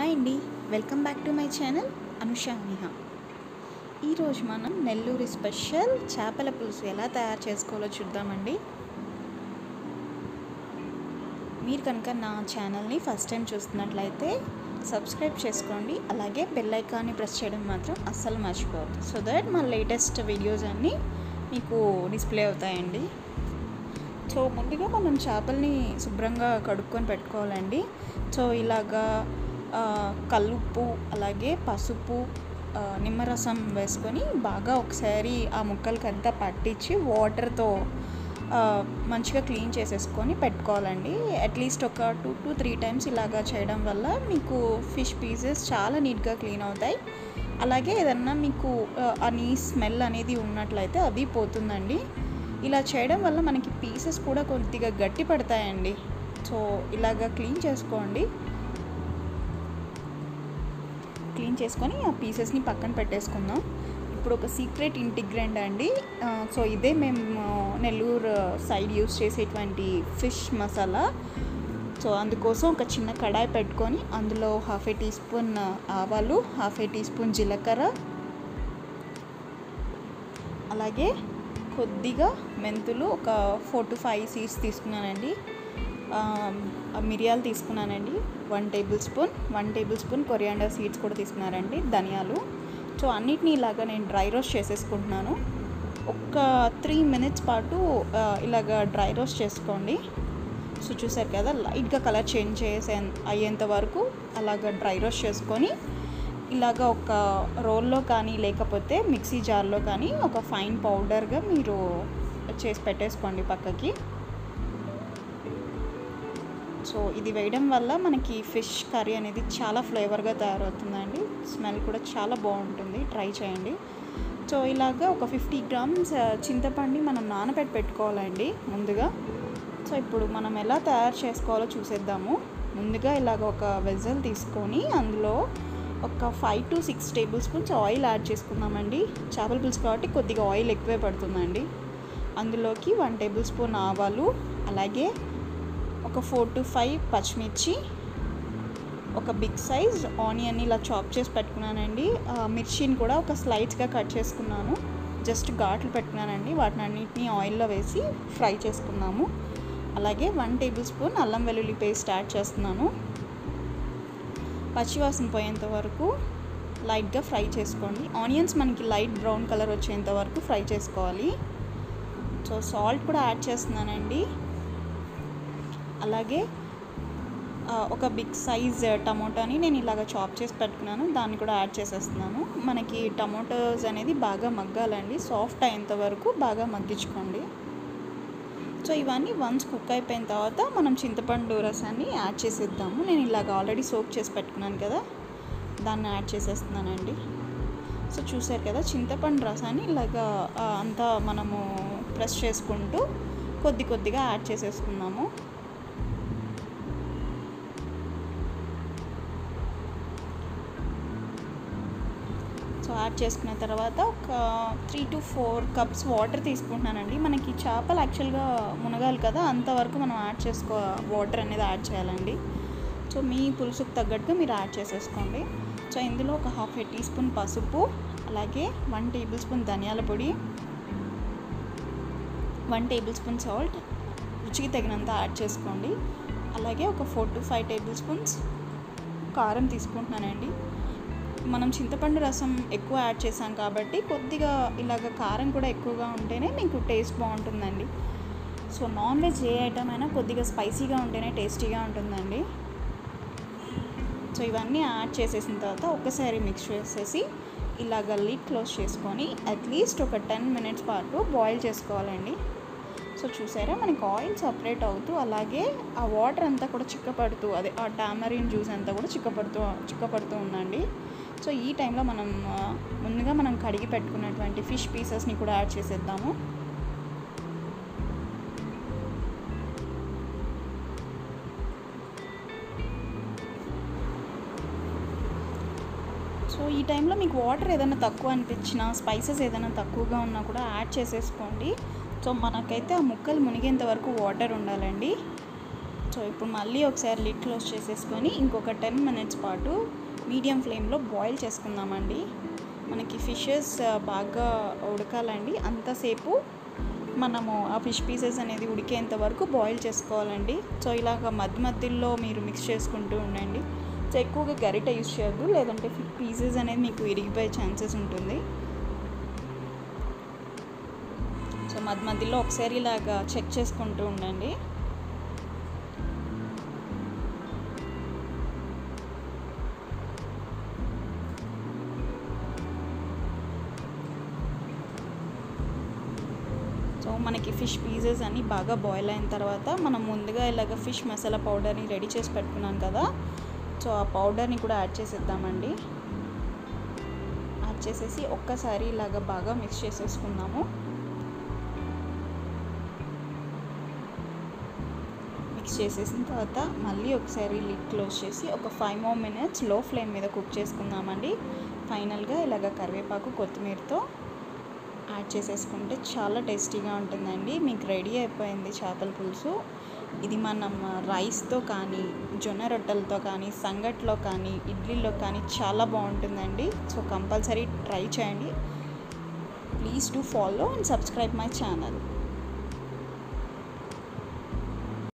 hi అండి welcome back to my channel Anusha Niha ఈరోజు మనం నెల్లూరు స్పెషల్ చేపల పులుసు ఎలా తయారు చేసుకోవాలో చూద్దామండి మీరు కనుక నా ఛానల్ని ఫస్ట్ టైం చూస్తున్నట్లయితే సబ్స్క్రైబ్ చేసుకోండి అలాగే బెల్ ఐకాన్ని ప్రెస్ చేయడం మాత్రం అస్సలు మర్చిపోవద్దు సో దట్ మా లేటెస్ట్ వీడియోస్ అన్నీ మీకు డిస్ప్లే అవుతాయండి సో ముందుగా మనం చేపల్ని శుభ్రంగా కడుక్కొని పెట్టుకోవాలండి సో ఇలాగా ఆ, కల్లుప్పు అలాగే పసుపు ఆ, నిమ్మరసం వేసుకొని బాగా ఒకసారి ఆ ముక్కలకంతా పట్టించి వాటర్తో ఆ, మంచిగా క్లీన్ చేసేసుకొని పెట్టుకోవాలండి అట్లీస్ట్ ఒక టూ టు త్రీ టైమ్స్ ఇలాగా చేయడం వల్ల మీకు ఫిష్ పీసెస్ చాలా నీట్గా క్లీన్ అవుతాయి అలాగే ఏదన్నా మీకు ఆ, ఆ నీ స్మెల్ అనేది ఉన్నట్లయితే అది పోతుందండి ఇలా చేయడం వల్ల మనకి పీసెస్ కూడా కొద్దిగా గట్టి పడతాయండి సో ఇలాగా క్లీన్ చేసుకోండి క్లీన్ చేసుకొని ఆ పీసెస్ని పక్కన పెట్టేసుకుందాం ఇప్పుడు ఒక సీక్రెట్ ఇంటిగ్రెంట్ అండి ఆ, సో ఇదే మేము నెల్లూరు సైడ్ యూస్ చేసేటువంటి ఫిష్ మసాలా సో అందుకోసం ఒక చిన్న కడాయి పెట్టుకొని అందులో హాఫ్ ఏ టీ స్పూన్ ఆవాలు హాఫ్ ఏ టీ స్పూన్ జీలకర్ర అలాగే కొద్దిగా మెంతులు ఒక ఫోర్ టు ఫైవ్ సీడ్స్ తీసుకున్నానండి ఆ, ఆ మిరియాలు తీసుకున్నానండి one tablespoon one tablespoon coriander seeds కూడా తీసుకున్నారండి ధనియాలు సో అన్నిటినీ ఇలాగా నేను డ్రై రోస్ట్ చేసేసుకుంటున్నాను ఒక త్రీ మినిట్స్ పాటు ఆ, ఇలాగ డ్రై రోస్ట్ చేసుకోండి సో చూసారు కదా లైట్గా కలర్ చేంజ్ చేసే అయ్యేంత వరకు అలాగ డ్రై రోస్ట్ చేసుకొని ఇలాగ ఒక రోల్లో కానీ లేకపోతే మిక్సీ జార్లో కానీ ఒక ఫైన్ పౌడర్గా మీరు చేసి పెట్టేసుకోండి పక్కకి సో ఇది వేయడం వల్ల మనకి ఫిష్ కర్రీ అనేది చాలా ఫ్లేవర్గా తయారవుతుందండి స్మెల్ కూడా చాలా బాగుంటుంది ట్రై చేయండి సో ఇలాగా ఒక ఫిఫ్టీ గ్రామ్స్ చింతపండు మనం నానబెట్టి పెట్టుకోవాలండి ముందుగా సో ఇప్పుడు మనం ఎలా తయారు చేసుకోవాలో చూసేద్దాము ముందుగా ఇలాగ ఒక వెజల్ తీసుకొని అందులో ఒక five to six tablespoons oil add చేసుకుందామండి చేపల పులుసు కాబట్టి కొద్దిగా ఆయిల్ ఎక్కువే పడుతుందండి అందులోకి వన్ టేబుల్ స్పూన్ ఆవాలు అలాగే ఒక ఫోర్ టు ఫైవ్ పచ్చిమిర్చి ఒక బిగ్ సైజ్ ఆనియన్ ఇలా చాప్ చేసి పెట్టుకున్నానండి ఆ, మిర్చిని కూడా ఒక స్లైడ్స్గా కట్ చేసుకున్నాను జస్ట్ ఘాట్లు పెట్టుకున్నానండి వాటిని అన్నిటిని ఆయిల్లో వేసి ఫ్రై చేసుకున్నాము అలాగే వన్ టేబుల్ స్పూన్ అల్లం వెల్లుల్లి పేస్ట్ యాడ్ చేస్తున్నాను పచ్చివాసన పోయేంత వరకు లైట్గా ఫ్రై చేసుకోండి ఆనియన్స్ మనకి లైట్ బ్రౌన్ కలర్ వచ్చేంత వరకు ఫ్రై చేసుకోవాలి సో సాల్ట్ కూడా యాడ్ చేస్తున్నానండి అలాగే ఆ, ఒక బిగ్ సైజ్ టమోటాని నేను ఇలాగ చాప్ చేసి పెట్టుకున్నాను దాన్ని కూడా యాడ్ చేసేస్తున్నాను మనకి టమోటోస్ అనేది బాగా మగ్గాలండి సాఫ్ట్ అయ్యేంత వరకు బాగా మగ్గించుకోండి సో ఇవన్నీ వన్స్ కుక్ అయిపోయిన తర్వాత మనం చింతపండు రసాన్ని యాడ్ చేసేద్దాము నేను ఇలాగ ఆల్రెడీ సోక్ చేసి పెట్టుకున్నాను కదా దాన్ని యాడ్ చేసేస్తున్నానండి సో చూసారు కదా చింతపండు రసాన్ని ఇలాగ ఆ, అంతా మనము ప్రెస్ చేసుకుంటూ కొద్ది కొద్దిగా యాడ్ చేసేసుకుందాము సో యాడ్ చేసుకున్న తర్వాత ఒక three to four cups water తీసుకుంటున్నానండి మనకి చేపలు యాక్చువల్గా మునగాలి కదా అంతవరకు మనం యాడ్ చేసుకో వాటర్ అనేది యాడ్ చేయాలండి సో మీ పులుసుకు తగ్గట్టుగా మీరు యాడ్ చేసేసుకోండి సో ఇందులో ఒక హాఫ్ ఏ టీ స్పూన్ పసుపు అలాగే వన్ టేబుల్ స్పూన్ ధనియాల పొడి వన్ టేబుల్ స్పూన్ సాల్ట్ రుచికి తగినంత యాడ్ చేసుకోండి అలాగే ఒక four to five tablespoons కారం తీసుకుంటున్నానండి మనం చింతపండు రసం ఎక్కువ యాడ్ చేసాం కాబట్టి కొద్దిగా ఇలాగ కారం కూడా ఎక్కువగా ఉంటేనే మీకు టేస్ట్ బాగుంటుందండి సో నాన్ వెజ్ ఏ ఐటమ్ అయినా కొద్దిగా స్పైసీగా ఉంటేనే టేస్టీగా ఉంటుందండి సో ఇవన్నీ యాడ్ చేసేసిన తర్వాత ఒకసారి మిక్స్ చేసేసి ఇలాగ లిడ్ క్లోజ్ చేసుకొని అట్లీస్ట్ ఒక టెన్ మినిట్స్ పాటు బాయిల్ చేసుకోవాలండి సో చూసారా మనకి ఆయిల్ సపరేట్ అవుతూ అలాగే ఆ వాటర్ అంతా కూడా చిక్కపడుతూ అదే ఆ టామరిన్ జ్యూస్ అంతా కూడా చిక్కపడుతూ చిక్కపడుతూ ఉందండి సో ఈ టైంలో మనం ఆ, ముందుగా మనం కడిగి పెట్టుకున్నటువంటి ఫిష్ పీసెస్ని కూడా యాడ్ చేసేద్దాము సో ఈ టైంలో మీకు వాటర్ ఏదైనా తక్కువ అనిపించినా స్పైసెస్ ఏదైనా తక్కువగా ఉన్నా కూడా యాడ్ చేసేసుకోండి సో మనకైతే ఆ ముక్కలు మునిగేంత వరకు వాటర్ ఉండాలండి సో ఇప్పుడు మళ్ళీ ఒకసారి లిడ్ క్లోజ్ చేసేసుకొని ఇంకొక టెన్ మినిట్స్ పాటు మీడియం ఫ్లేమ్లో బాయిల్ చేసుకుందామండి మనకి ఫిషెస్ బాగా ఉడకాలండి అంతసేపు మనము ఆ ఫిష్ పీసెస్ అనేది ఉడికేంత వరకు బాయిల్ చేసుకోవాలండి సో ఇలాగ మధ్య మధ్యలో మీరు మిక్స్ చేసుకుంటూ ఉండండి సో ఎక్కువగా గరిట యూస్ చేయొద్దు లేదంటే పీసెస్ అనేది మీకు విరిగిపోయే ఛాన్సెస్ ఉంటుంది సో మధ్య మధ్యలో ఒకసారి ఇలాగా చెక్ చేసుకుంటూ ఉండండి సో మనకి ఫిష్ పీసెస్ అన్నీ బాగా బాయిల్ అయిన తర్వాత మనం ముందుగా ఇలాగ ఫిష్ మసాలా పౌడర్ని రెడీ చేసి పెట్టుకున్నాం కదా సో ఆ పౌడర్ని కూడా యాడ్ చేసేద్దామండి యాడ్ చేసేసి ఒక్కసారి ఇలాగ బాగా మిక్స్ చేసేసుకుందాము మిక్స్ చేసేసిన తర్వాత మళ్ళీ ఒకసారి లిడ్ క్లోజ్ చేసి ఒక five more minutes low flame మీద కుక్ చేసుకుందామండి ఫైనల్గా ఇలాగ కరివేపాకు కొత్తిమీరతో యాడ్ చేసేసుకుంటే చాలా టేస్టీగా ఉంటుందండి మీకు రెడీ అయిపోయింది చేపల పులుసు ఇది మనం రైస్తో కానీ జొన్న రొట్టెలతో కానీ సంగట్లో కానీ ఇడ్లీలో కానీ చాలా బాగుంటుందండి సో కంపల్సరీ ట్రై చేయండి please do follow and subscribe my channel